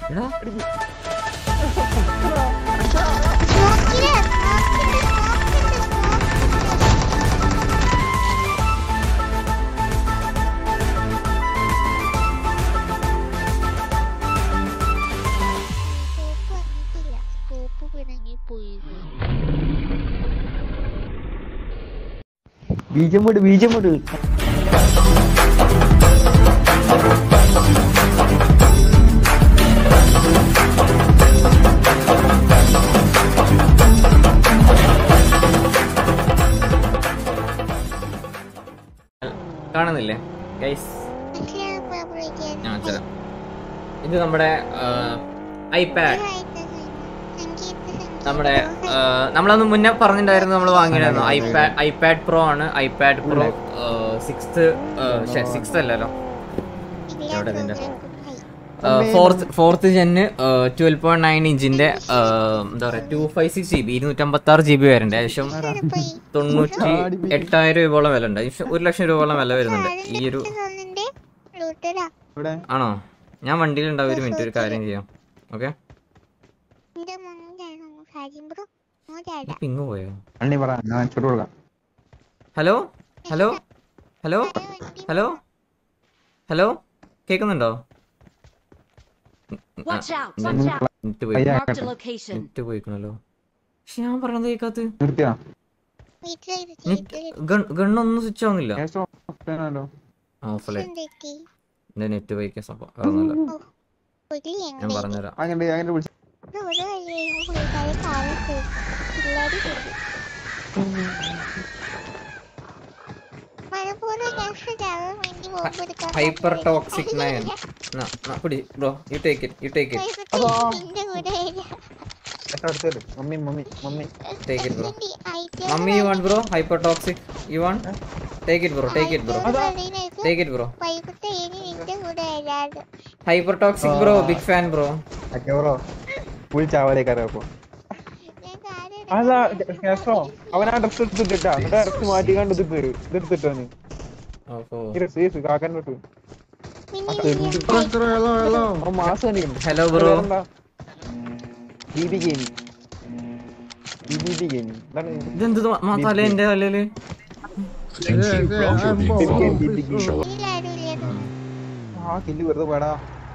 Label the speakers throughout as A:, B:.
A: എടാ
B: സ്മോക്കില് സ്മോക്കില് സ്മോക്കില് സ്മോക്കില് സ്കോപ്പ് വന്നിട്ടില്ല സ്കോപ്പ് പിണങ്ങി പോയി
C: ബീജം വിട് ബീജം വിട്
A: കാണുന്നില്ലേ ഗൈസ്
B: മനസ്സിലാക്കാൻ
A: ആ ചില ഇത് നമ്മുടെ ഐപാഡ് നമ്മുടെ ആ, നമ്മളന്ന് മുന്നേ പറഞ്ഞിട്ടുണ്ടായിരുന്നു നമ്മൾ വാങ്ങിയിട്ടായിരുന്നു ഐപാഡ് ഐപാഡ് പ്രോ ആണ് ഐപാഡ് പ്രോ സിക്സ്ത് സിക്സ്ത് അല്ലല്ലോ എവിടെ ഇതിന്റെ? Fourth fourth gen twelve point nine ഇഞ്ചിന്റെ ആ, എന്താ പറയാ two five six G B ഇരുന്നൂറ്റമ്പത്തി ആറ് ജി ബി വരുന്നുണ്ട് ഏകദേശം തൊണ്ണൂറ്റി എട്ടായിരം രൂപയോളം വില ഉണ്ട് ഏകദേശം ഒരു ലക്ഷം രൂപയോളം വില വരുന്നുണ്ട് ഈ ഒരു
C: ഇവിടെ
A: ആണോ ഞാൻ വണ്ടിയിലുണ്ടാവും ഒരു മിനിറ്റ് ഒരു കാര്യം ചെയ്യാം ഓക്കെ പിങ് പോയോ
C: അണ്ണി പറ ഞാൻ ചുട്ടു കൊടുക്കാം
A: hello hello hello hello hello കേൾക്കുന്നുണ്ടോ
D: Watch out! Watch out!
A: Net പോയി
C: അയ്യ.
D: Marked a location.
A: നെറ്റ് പോയിക്കണല്ലോ പക്ഷെ ഞാൻ പറഞ്ഞത് കേൾക്കാത്ത
C: നിർത്തിയാ
A: നെറ്റ് ഗണ്ണൊന്നും സ്വിച്ച് ആവുന്നില്ല
C: കേസ് ഓഫാണല്ലോ
A: ഓഫല്ലേ എന്റെ നെറ്റ് പോയിക്കാൻ സംഭവം അതൊന്നുമില്ല ഞാൻ പറഞ്ഞുതരാം
C: അങ്ങനെ അങ്ങനെ വിളിച്ചു
A: ഹൈപ്പർ ടോക്സിക് നയൻ പിടി bro you take it you take it
C: എത്ര അടുത്തത് mummy mummy mummy
A: take it bro mummy you want bro hyper toxic you want take it bro take it bro take it bro hyper toxic bro big fan bro
C: bro full ചാവലേക്കാരോ അപ്പൊ അതാ കേസോ അവൻ ആ dress എടുത്തിട്ടാ എന്നിട്ട് dress മാറ്റി കണ്ട് ഇത് കയറി ഇത് എടുത്തിട്ടാണ്
A: ഓഹോ
C: ഈ ഡ്രസ് ചെയ്ത് കാക്കാൻ തൊട്ട് അവൻ മാസം കാണിക്കണം
A: hello bro
C: B B gaming B B B gaming എന്താണ്
A: ഇതെന്ത് തല എന്റെ തലയില്
C: ബി ബി ഗെയിമിംഗ് ആ കില്ല് വെറുതെ പേടാ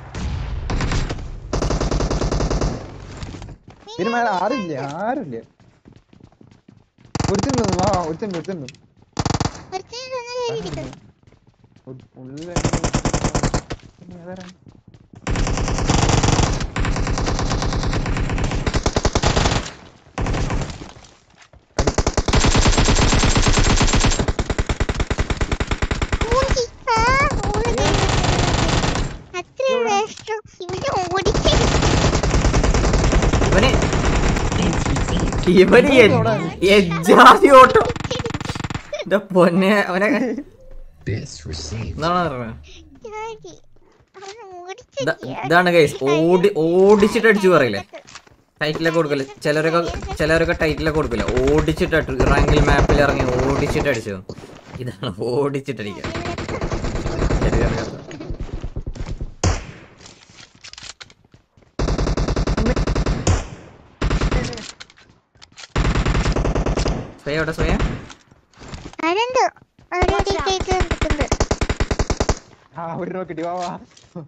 C: ഇതിന് മേലെ ആരില്ല ആരില്ല ഒരുത്തുണ്ട് ആ ഒരുത്തുണ്ട് ഒരുത്തുണ്ട് ഉള്ള
A: ഇവന് ഇവന് എ- എജ്ജാതി ഓട്ടം എന്റെ പൊന്നെ അവനെ എന്താണ് പറഞ്ഞത് ഇത- ഇതാണ് ഗൈസ് ഓടി ഓടിച്ചിട്ട് അടിച്ചു പറയില്ലേ ടൈറ്റിലൊക്കെ കൊടുക്കല്ലേ ചിലരൊക്കെ ചിലരൊക്കെ ടൈറ്റിലൊക്കെ കൊടുക്കില്ല ഓടിച്ചിട്ട് റാങ്കിൽ മാപ്പിൽ ഇറങ്ങി ഓടിച്ചിട്ട് അടിച്ചു ഇതാണ് ഓടിച്ചിട്ട് അടിക്കുക ശരി, അറിയാത്ത. സ്വയ എവിടെ സ്വയ
B: ആരെന്തോ ഓരോ ഡിക്കേറ്റ് നിൽക്കുന്നത്
C: ആ ഒരു നോക്കിട്ട് വാ വാ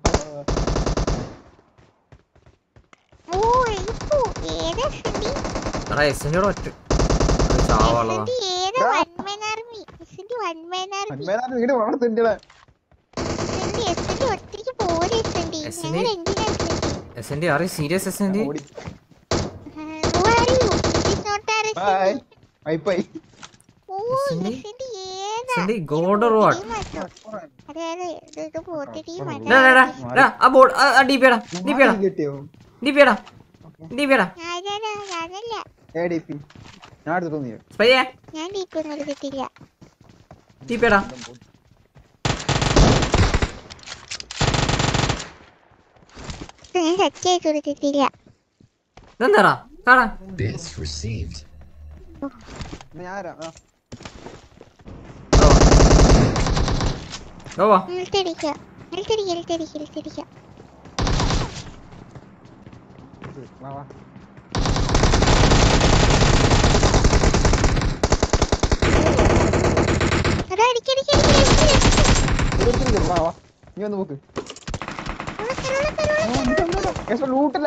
B: ഓ ഇപ്പോ ഏതാ സ്ഥിതി
A: എടാ എസിന്റെ ഒറ്റ ഒരു ചാവുള്ളതാ
B: സ്ഥിതി ഏതാ വൺമാൻ ആർമി സ്ഥിതി വൺമാൻ ആർമി
C: അന്മേലാണ് വീട് വളർത്തുണ്ടല്ലേ
B: സ്ഥിതി സ്ഥിതി ഒറ്റയ്ക്ക് പോരെ സ്ഥിതി
A: എസ്
B: ഞങ്ങൾ എന്തിനാ സ്ഥിതി
A: എസ് എൻ ഡി ആറി സീരിയസ് എസ് എൻ ഡി
C: ഓടി
B: Who are you? This is not our
C: bye
B: Cindy.
C: Bye bye
B: Oh,
A: Cindy?
B: Cindy ഏതാ?
A: Cindy, God or what?
B: team ആട്ടോ. അതെ അതെ ഇത് ഇത് പോത്ത് team ആണ്.
A: ഡാ ഡാ ഡാ ഡാ ആ ബോർഡ് ആ ഡി പി എടാ ഡി പി എടാ
C: കിട്ടിയോ
A: ഡി പി എടാ ഡി പി എടാ
B: ഞാനല്ല, ഞാനല്ല.
C: എ ഡി പി ഞാൻ എടുത്തു തോന്നിയോ
A: സ്പയ്യേ
B: ഞാൻ ഡീപ്പൊന്നും എടുത്തിട്ടില്ല
A: ഡി പി എടാ
B: ഞാൻ സത്യായിട്ട് എടുത്തിട്ടില്ല
A: ഇതെന്താടാ കാണാ
E: Bits received.
C: ഞാൻ ആരാ ആ
A: ഗോവാ
B: എടുത്തിടിക്കാം എടുത്തിടിക്കാം എടുത്തിടിക്കാം എടുത്തിടിക്കാം
C: വാ വാ
B: എടാ അടിക്കടിക്ക് അടിക്കടിക്ക്
C: ഓരോരുത്തരും വാ വാ നീ വന്ന് നോക്ക് ലൂട്ടല്ല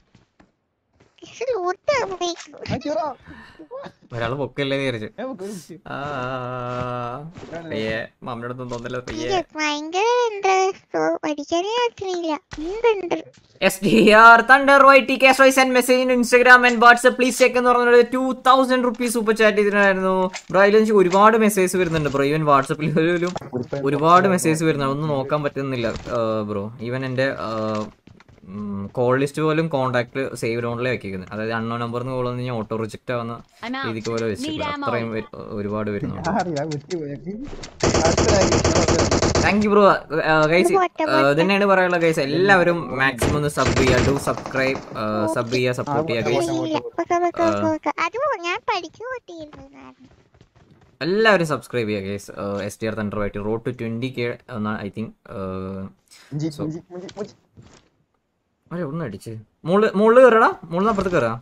B: ലൂട്ടാ പോയി
A: ഒരാള് പൊക്കല്ലേ വിചാരിച്ചു
C: നമുക്ക് ഒരു മിനിറ്റ്.
A: ആ പയ്യെ മമ്മിയുടെ അടുത്തും തോന്നല്ലോ പയ്യെ
B: ഇത് ഭയങ്കര ഇൻട്രസ്റ്റ് പഠിക്കാനേ പറ്റുന്നില്ല എന്തുണ്ട്
A: S D R thunder Y T cash wise and message in Instagram and WhatsApp please check എന്ന് പറഞ്ഞൊരു two thousand rupees super chat ചെയ്തിട്ടുണ്ടായിരുന്നു ബ്രോ അതിൽ എനിക്ക് ഒരുപാട് മെസ്സേജ് വരുന്നുണ്ട് ബ്രോ ഈവൻ വാട്സപ്പിൽ പോലും ഒരുപാട് മെസ്സേജ് വരുന്നുണ്ട് ഒന്നും നോക്കാൻ പറ്റുന്നില്ല ബ്രോ ഈവൻ എൻ്റെ കോൾ ലിസ്റ്റ് പോലും കോൺടാക്ട് സേവ് ഡൗണിലേ വെക്കുന്നത് അതായത് അണ്ണോ നമ്പറിന് കോൾ വന്ന് കഴിഞ്ഞാൽ ഓട്ടോ റിജക്റ്റ് ആവുന്ന
D: I'm out.
A: രീതിക്ക് പോലെ വെച്ചിട്ടുണ്ട്
D: Need ammo.
A: അത്രയും വരു- ഒരുപാട് വരുന്നുണ്ട്
C: അറിയാം വിട്ടുപോയി അടുത്ത കാര്യം
A: താങ്ക് യു ബ്രോ ഗൈസ്
B: പോട്ടെ, പോട്ടെ.
A: തന്നെയാണ് പറയാനുള്ളത് ഗൈസ് എല്ലാവരും മാക്സിമം ഒന്ന് സബ് ചെയ്യുക ഡു സബ്സ്ക്രൈബ് സബ് ചെയ്യുക സപ്പോർട്ട് ചെയ്യുക ഗൈസ്
B: ഇല്ല പൊക്ക പൊക്ക പൊക്ക അത് ഞാൻ പഠിച്ചു കൊട്ടിയിരുന്നു
A: എല്ലാവരും സബ്സ്ക്രൈബ് ചെയ്യുക guys S T R thunder white road two twenty K എന്നാണ് ഐ തിങ്ക്
C: മുഞ്ചി മുഞ്ചി മുഞ്ചി മുഞ്ചി
A: അതെ ഒന്ന് അടിച്ച് മുകളിൽ മുകളിൽ കയറടാ മുകളിൽ അപ്പുറത്ത് കയറാ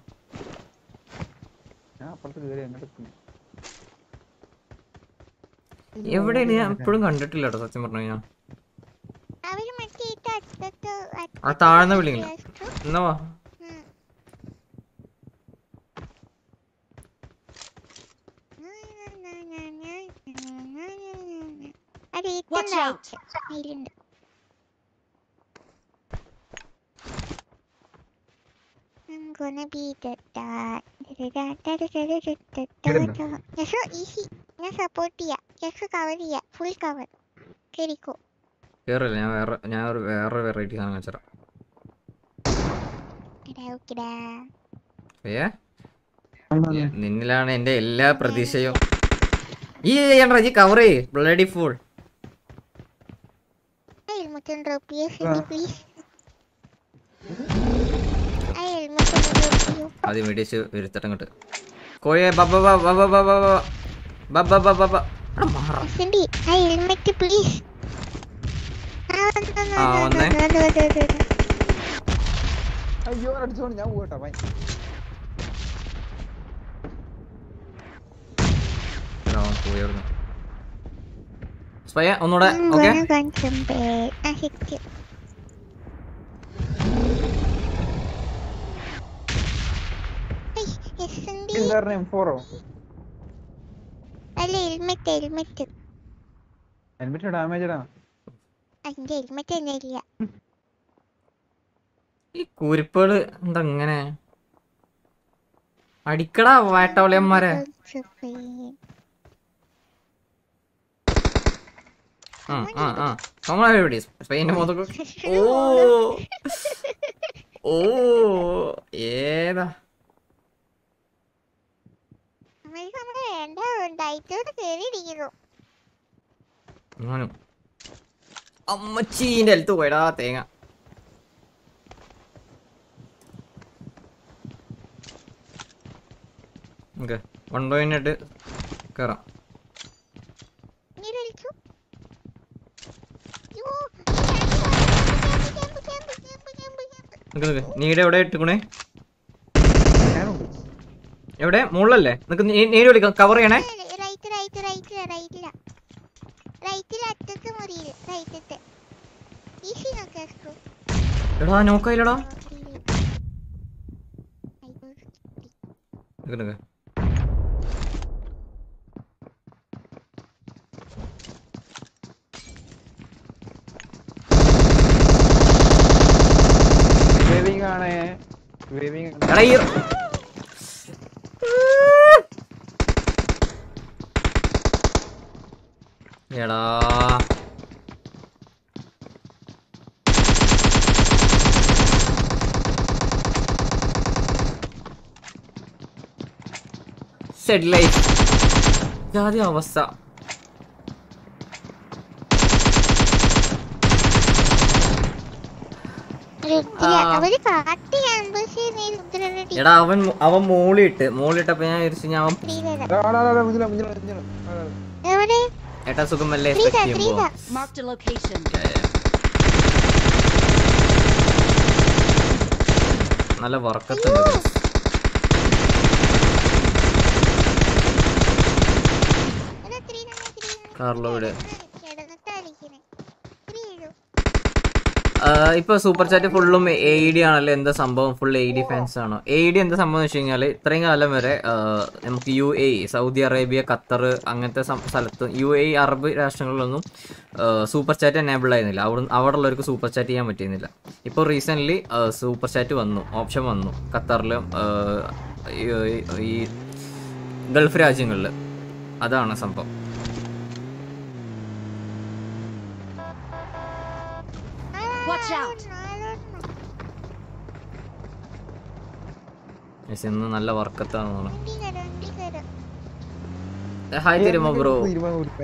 C: ഞാൻ അപ്പുറത്ത് കയറി അങ്ങോട്ട് എത്തി.
A: എവിടെയാണ് ഞാൻ എപ്പോഴും കണ്ടിട്ടില്ല കേട്ടോ സത്യം പറഞ്ഞു കഴിഞ്ഞാൽ
B: അവര് മറ്റേ ഈ അറ്റത്ത്
A: ആ താഴ്ന്ന ബിൽഡിംഗിൽ എന്നാ വാ
B: അത്
D: Watch out.
B: ഇതിലുണ്ട് I'm gonna be the dad. യശോ ഈസി ഞാൻ സപ്പോർട്ട് ചെയ്യാം യശോ കവർ ചെയ്യാം ഫുൾ കവർ കേറിക്കോ
A: കയറില്ല ഞാൻ വേറെ ഞാൻ ഒരു വേറെ വെറൈറ്റി സാധനം വെച്ചറാം
B: എടാ ഓക്കെടാ
A: ഏ നിന്നിലാണ് എന്റെ എല്ലാ പ്രതീക്ഷയും ഈ ചെയ്യണ്ട ഈ കവർ ചെയ്യ് ബ്ലഡി ഫുൾ
B: ഹെൽമെറ്റ് ഡ്രോപ്പ് ചെയ്യോ പ്ലീസ് ആ ഹെൽമെറ്റ് ഡ്രോപ്പ് ചെയ്യോ
A: ആദ്യം മേടിച്ച് വരുത്തട്ടെ അങ്ങോട്ട് കോയെ ബബ ബബ ബബ ബബ ബബ ബബ ബബ ബബ എടാ മാറാ
B: സിൻഡി ആ ഹെൽമെറ്റ് പ്ലീസ്
A: ആ, വന്നേ.
C: അയ്യോ അടിച്ചോണ്ട് ഞാൻ പോകട്ടെ ബൈ
A: എടാ, അവൻ പോയായിരുന്നു സ്പയ ഒന്നുകൂടെ ഓക്കെ
C: എന്താ എം ഫോറോ
B: അല്ല ഹെൽമെറ്റ് ഹെൽമെറ്റ്
C: ഹെൽമെറ്റ് ഡാമേജ് ഇടാ
B: അതിന്റെ ഹെൽമെറ്റ് തന്നെ ഇല്ല
A: ഈ കുരിപ്പുകള് എന്താ ഇങ്ങനെ അടിക്കടാ വേട്ടവളിയന്മാരെ ആ ആ ആ നമ്മളെ എവിടെ സ്പെയിന്റെ മുഖത്തൊക്കെ ഓ ഓ ഏതാ
B: നമ്മൾക്ക് നമ്മുടെ വേണ്ട ഡയറ്റോട് കയറിയിരിക്കുന്നു
A: ഞാനും അമ്മച്ചീന്റെ അടുത്ത് പോയടാ തേങ്ങ ഓക്കെ വൺ പോയിന്റ് കയറാം
B: നീ വിളിച്ചു യ്യോ, camp, camp, camp, camp, camp.
A: നിക്ക് നിക്ക് നീടെ എവിടെ ഇട്ടുക്കണേ
C: ഞാനുണ്ട്
A: എവിടെ മുകളിലല്ലേ നിനക്ക് നീര് വിളിക്കാം കവർ ചെയ്യണേ
B: റൈറ്റ് റൈറ്റ് റൈറ്റ് റൈറ്റില റൈറ്റിൽ അറ്റത്ത് മുറിയില് റൈറ്റത്തെ ഈസി നോക്കാം
A: എടാ നോക്കായില്ലടാ നിക്ക് നിക്ക്
C: വേവിങ് ആണ് വേവിങ്
A: എടാ ഈ എടാ സെഡ് ലൈഫ് ജാതി അവസ്ഥ ആ.
B: അവര് കാട്ടി ക്യാമ്പസ് രുദ്രനെ
A: എടാ അവൻ അവൻ മോളിട്ട് മോളിട്ടപ്പോ ഞാൻ വിചാരിച്ചു ഞാൻ അവൻ
C: മുഞ്ചില മുഞ്ചില മുഞ്ചില
B: എവിടെ
A: ഏട്ടാ സുഖമല്ലേ
B: ത്രീത
A: expect ചെയ്യുമ്പോ
B: ത്രീത
D: Marked a location.
A: നല്ല നല്ല വർക്കത്തുണ്ട് guys.
B: എടാ, ഇത്തിരി തന്നെ, ഇത്തിരി തന്നെ.
A: കാർലോ ഇവിടെ
B: കിടന്നിട്ടാ കളിക്കണേ. ഇത്തിരി ഇടൂ.
A: ഇപ്പൊ സൂപ്പർ ചാറ്റ് ഫുള്ളും എ ഡി ആണല്ലോ എന്താ സംഭവം ഫുൾ എ ഡി ഫാൻസ് ആണോ എ ഡി എന്താ സംഭവം എന്ന് വെച്ച് കഴിഞ്ഞാൽ ഇത്രയും കാലം വരെ ആ, നമുക്ക് U A Saudi Arabia Qatar അങ്ങനത്തെ സം- സ്ഥലത്ത് യു എ അറബ് രാഷ്ട്രങ്ങളിലൊന്നും സൂപ്പർ ചാറ്റ് എനേബിൾ ആയിരുന്നില്ല അവിടെ അവിടെ ഉള്ളവർക്ക് സൂപ്പർ ചാറ്റ് ചെയ്യാൻ പറ്റിയിരുന്നില്ല ഇപ്പോൾ റീസെൻ്റ്ലി സൂപ്പർ ചാറ്റ് വന്നു ഓപ്ഷൻ വന്നു ഖത്തറിലും ആ, ഈ- ഈ ഗൾഫ് രാജ്യങ്ങളിൽ അതാണ് സംഭവം
D: Watch out!
B: നാലെണ്ണം.
A: Guys, ഇന്ന് നല്ല വർക്കത്താണ് തോന്നുന്നു
B: വണ്ടി കയറ്, വണ്ടി കയറ്.
A: ഹായ് തരുമോ ബ്രോ
C: ഇരുപത് ഉറുപ്പ്യ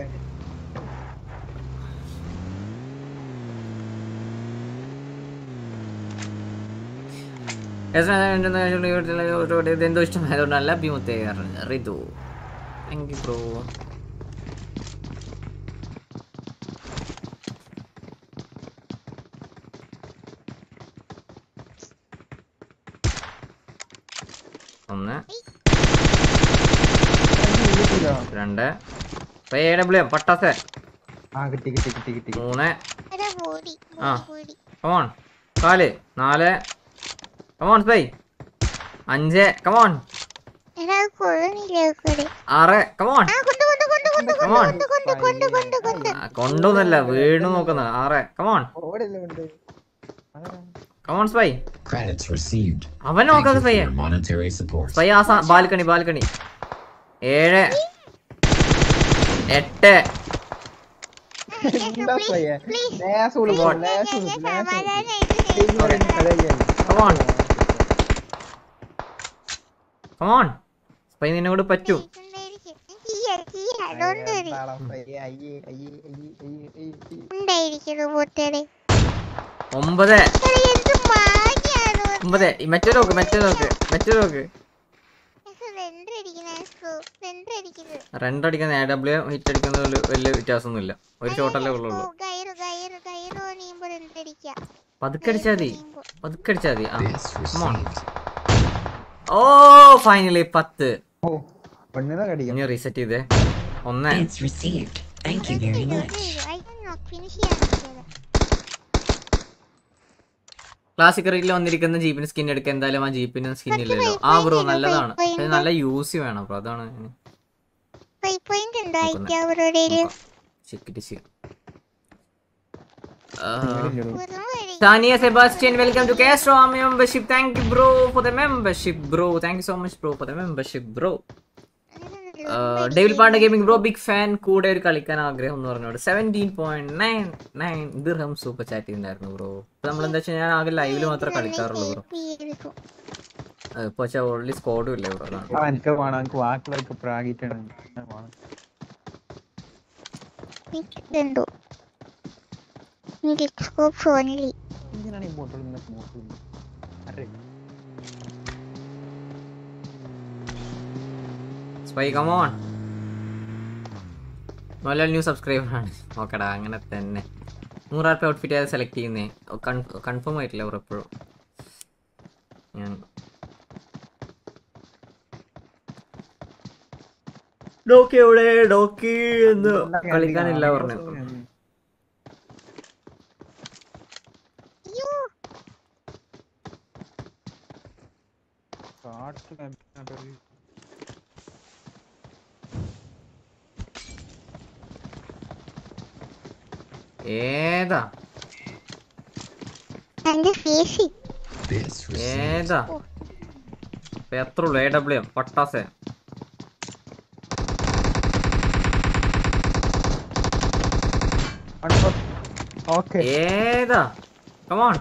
A: എന്തോ ഇഷ്ടമായതുകൊണ്ടല്ല ഭീമത്തെ റിതു താങ്ക് യു ബ്രോ ഒന്ന് രണ്ട് ഇപ്പൊ എ ഡബ്ല്യു എം പട്ടാസെ
C: ആ കിട്ടി കിട്ടി കിട്ടി കിട്ടി
A: മൂന്ന്
B: എടാ, ഓടി,
A: ആ.
B: ഓടി, ഓടി.
A: കമോൺ കാല് നാല് കമോൺ സ്പൈ അഞ്ച് കമോൺ
B: എടാ, അത് കൊള്ളുന്നില്ല ഇവിടെ.
A: ആറ് കമോൺ
B: ആ, കൊണ്ട്, കൊണ്ട്, കൊണ്ട്, കൊണ്ട്, കൊണ്ട്,
A: കമോൺ
B: കൊണ്ട്, കൊണ്ട്, കൊണ്ട്, കൊണ്ട്, കൊണ്ട്.
A: കൊണ്ടൊന്നല്ല വീണു നോക്കുന്നത് ആറ് കമോൺ
C: ഓടല്ലേ ഉണ്ട് അതാ.
A: Come on spy
E: Credits received.
A: അവൻ
E: Thank
A: നോക്കാതെ
E: you for
A: spy
E: your monetary support.
A: Spy ആ സാ- ബാൽക്കണി ബാൽക്കണി ഏഴ് എട്ട്
C: എന്താ പയ്യെ? ലേശം ഉള്ളു പോ, ലേശം ഉള്ളു,
B: ഞാൻ
C: ലേശം ഉള്ളു.
B: സമാധാനായിട്ട്
C: ടീം പറയുന്ന കളിയായി.
A: കമോൺ കമോൺ സ്പൈ നിന്നെ കൂടെ പറ്റും
B: ഉണ്ടായിരിക്കും. ചെയ്യാം, ചെയ്യാം, അതുകൊണ്ട് വരും.
C: എന്താടാ പയ്യെ, അയ്യേ, അയ്യേ, അയ്യേ, അയ്യേ, അയ്യേ, അയ്യേ.
B: ഉണ്ടായിരിക്കുന്നു പൊട്ടടെ.
A: ഒമ്പത്
B: എടാ, എന്ത് മാങ്ങിയാണ് ഇത്?
A: ഒമ്പത് ഈ മറ്റേ നോക്ക് മറ്റേ നോക്ക് മറ്റേ നോക്ക്
B: ഇത് render അടിക്കുന്ന സ്ക്രൂ, render അടിക്കുന്നത്.
A: രണ്ടടിക്കുന്ന എ ഡബ്ല്യു ഹിറ്റ് അടിക്കുന്നതിൽ വലിയ വ്യത്യാസമൊന്നുമില്ല ഒരു ഷോട്ടല്ലേ ഉള്ളൂ
B: ഓ, കയറ്, കയറ്, കയറ് പണിയുമ്പോ render അടിക്കാം.
A: പതുക്കെ അടിച്ചാൽ മതി പതുക്കെ അടിച്ചാൽ മതി ആ
E: This
A: Come on.
E: received.
A: ഓ ഫൈനലി പത്ത്
C: ഓ, പെണ്ണിനെ കടിക്കാം.
A: ഇനി റീസെറ്റ് ചെയ്തേ ഒന്ന്
D: It's received. Thank you
B: ഇത്
D: very
B: ഇത്
D: much.
B: ഇത് I cannot finish ചെയ്യാൻ പറ്റില്ല.
A: ക്ലാസിക് റീറ്റിൽ വന്നിരിക്കുന്ന ജീപ്പിന് സ്കിൻ എടുക്കുക എന്തായാലും ആ ജീപ്പിന് സ്കിൻ ഇല്ലല്ലോ ആ ബ്രോ നല്ലതാണ് പക്ഷെ നല്ല യൂസ് വേണം ബ്രോ അതാണ്
B: Five point ഉണ്ടോ
A: നോക്കുന്നെ.
B: അയക്കാം അവരുടെ കയ്യില്?
A: ചിക്കിട്ട് ചി
C: ഇല്ലല്ലോ.
B: വെറും വഴി.
A: Tania Sebastian, welcome to Castro membership. Thank you, bro, for the membership, bro. Thank you so much, bro, for the membership, bro. Devil panda gaming bro big fan കൂടെ ഒരു കളിക്കാൻ ആഗ്രഹം എന്ന് പറഞ്ഞോട് seventeen point nine nine dirham super chat ചെയ്യുന്നായിരുന്നു bro ഇപ്പൊ നമ്മൾ എന്താ വെച്ചാൽ ഞാൻ ആകെ ലൈവിൽ മാത്രമേ കളിക്കാറുള്ളൂ ബ്രോ
B: എടുക്കും.
A: ഇപ്പൊ പക്ഷെ ഓൾറെഡി സ്കോഡും ഇല്ലേ ബ്രോ അതാണ്
C: ആ, എനിക്ക് വേണം എനിക്ക് വാക്കുകളൊക്കെ പ്രാഗിട്ടാണ് ഞാൻ വേണം.
B: എനിക്ക് ഇതുണ്ടോ? എനിക്ക് Xbox only.
C: എന്തിനാണ് ഈ ബോട്ടിൽ നിന്നൊക്കെ നോക്കുന്നത് അരെ
A: spy come on Mohanlal new subscriber ആണ് നോക്കടാ അങ്ങനെ തന്നെ നൂറാപ്പ് ഔട്ട്ഫിറ്റ് ഏത് സെലക്ട് ചെയ്യുന്നേ കൺഫേം ആയിട്ടില്ല ബ്രോ എപ്പോഴും ഞാൻ ഡോക്കി എവിടെ ഡോക്കി എന്ന് കളിക്കാനില്ല പറഞ്ഞു
B: അയ്യോ,
C: കാട്ട് കമ്പ്യൂട്ടർ
A: ഏതാ
B: എന്റെ ഫേസ്
E: This received.
A: ഏതാ ഇപ്പൊ എത്ര ഉള്ളു എ ഡബ്ല്യു എം പട്ടാസെ
C: ഓക്കെ
A: ഏതാ കമോൺ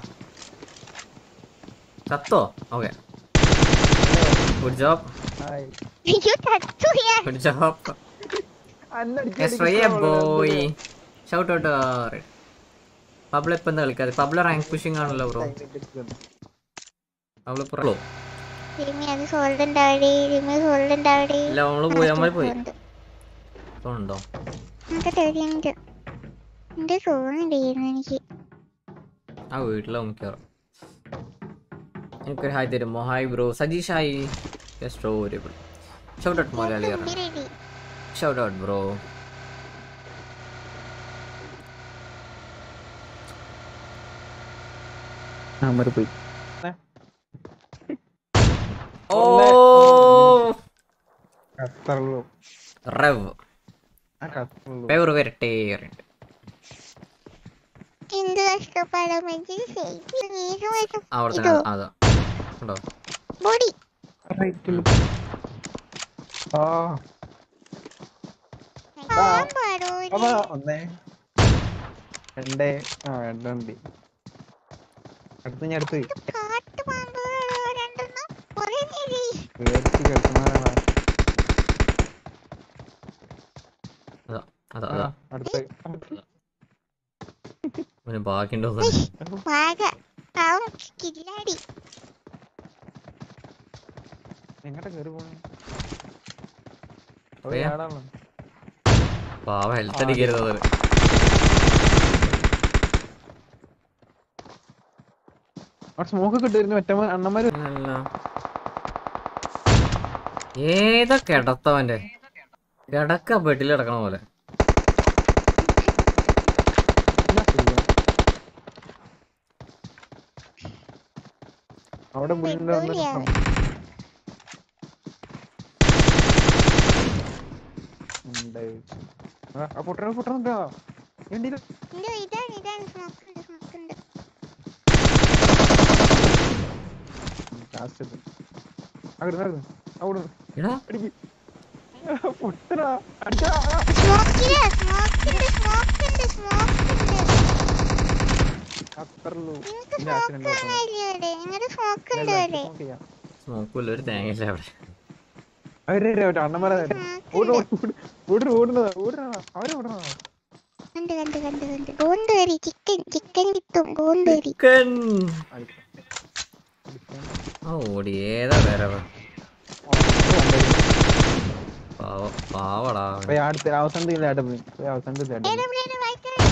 A: ചത്തോ ഓക്കെ ഗുഡ് ജോബ്
C: ഹായ്
B: അയ്യോ തത്തു ഞാൻ
A: good job boy shout out പബ്ല ഇപ്പൊ എന്താ കളിക്കാതെ പബ്ല റാങ്ക് പുഷിംഗ് ആണല്ലോ ബ്രോ അവള് പ്രോ
B: റിമി അത് സോൾഡ് ഉണ്ടാവടി റിമി സോൾഡ് ഉണ്ടാവടി
A: ഇല്ല നമ്മള് പോയി നമ്മൾ പോയി ഉണ്ടോ
B: നമുക്ക് തെളിയുണ്ട് എന്റെ തോന്നുന്നില്ലായിരുന്നു എനിക്ക്
A: ആ വീട്ടിലാവും മിക്കവാറും എനിക്കൊരു ഹായ് തരുമോ ഹായ് ബ്രോ സജീഷ് ഹായ് സ്റ്റോറിബിൾ shout out Malayali
B: ready
A: shout out bro
C: number പോയി
A: ഓ
C: കത്തറുള്ളൂ
A: റെവ്
C: ആ കത്തറുള്ളൂ
A: പേര് വരട്ടെ പറഞ്ഞിട്ട്.
B: എന്ത് കഷ്ടപ്പാടാ മനുഷ്യൻ ശരിക്കും
A: അവിടെ
B: ഇതോ?
A: തന്നെ അതാ ഉണ്ടോ
B: ബോഡി
C: റൈറ്റിൽ ആ
B: പാമ്പാടോ
C: അതാ ഒന്നേ രണ്ടേ ആ രണ്ടുണ്ട് അടുത്ത് ഞാൻ അടുത്ത്
B: കാട്ടു പാമ്പുകളോ രണ്ടെണ്ണം കൊറേ നേരി
C: പേടിച്ച് കിടക്കുന്നവരാണ്
A: അതാ അതാ
C: ആ,
A: അതാ
C: അടുത്ത് അടുത്ത്.
A: അവന് ബാക്കിയുണ്ടോ
B: പാക പാവം കില്ലാടി
C: എങ്ങോട്ടാ കേറി പോണേ
A: പോയാ?
C: ആടാണോ
A: പാവ ഹെൽത്ത് അടിക്കരുത് അത്
C: അവിടെ സ്മോക്ക് കിട്ടുമായിരുന്നു ഒറ്റ അണ്ണന്മാര്
A: അല്ല. ഏതാ കിടത്തവന്റെ കിടക്ക ബെഡിൽ കിടക്കണ പോലെ
C: അവിടെ മുന്നിൽ വന്നിട്ട്
B: വെല്ലുവിളിയാണ്.
C: ഉണ്ട്. ആ, ആ പൊട്ടണ പൊട്ടണ വേണ്ടിയില്ല
B: എന്തോ ഇതാണ് ഇതാണ് സ്മോക്ക് ഉണ്ട് സ്മോക്ക് ഉണ്ട്
C: ലാസ്റ്റ് അവിടെ അവിടെ അവിടെ
A: എടാ
C: അടിക്ക് പൊട്ടണ അടിച്ചാ
B: സ്മോക്കില് സ്മോക്ക് ഉണ്ട് സ്മോക്ക് ഉണ്ട് സ്മോക്ക് ഉണ്ട്
C: അത്രയുള്ളൂ
B: നിങ്ങൾക്ക്
C: ഇല്ല,
B: സ്മോക്ക്
C: accident ആക്കണം.
B: കാണാനില്ലേ അവിടെ നിങ്ങളുടെ സ്മോക്ക് ഉണ്ട് അവിടെ
A: സ്മോക്കില്ല ഒരു തേങ്ങയില്ല അവിടെ
C: അണ്ണന്മാരെ ഓട് ഓട് ഓട് ഓടുന്നതാ ഓടുന്നതാ അവരെ ഓടണതാ
B: കണ്ട് കണ്ട് കണ്ട് കണ്ട് ഗോന്തേരി ചിക്കൻ ചിക്കൻ കിട്ടും ഗോന്തേരി
A: ചിക്കൻ ആ ഓടി ഏതാ വേറെ പാവ പാവടാ അവൻ.
C: പോയി അടുത്ത അവസാനത്തെ ഇല്ല പോയി പോയി അവസാനത്തെ ഇല്ല
B: ഏതാ ഇവിടെ വായിക്കാൻ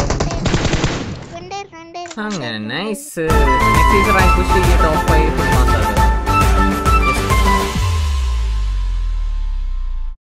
B: ഉണ്ടായിരുന്നു ഉണ്ടായിരുന്നു
A: അങ്ങനെ nice rank push top five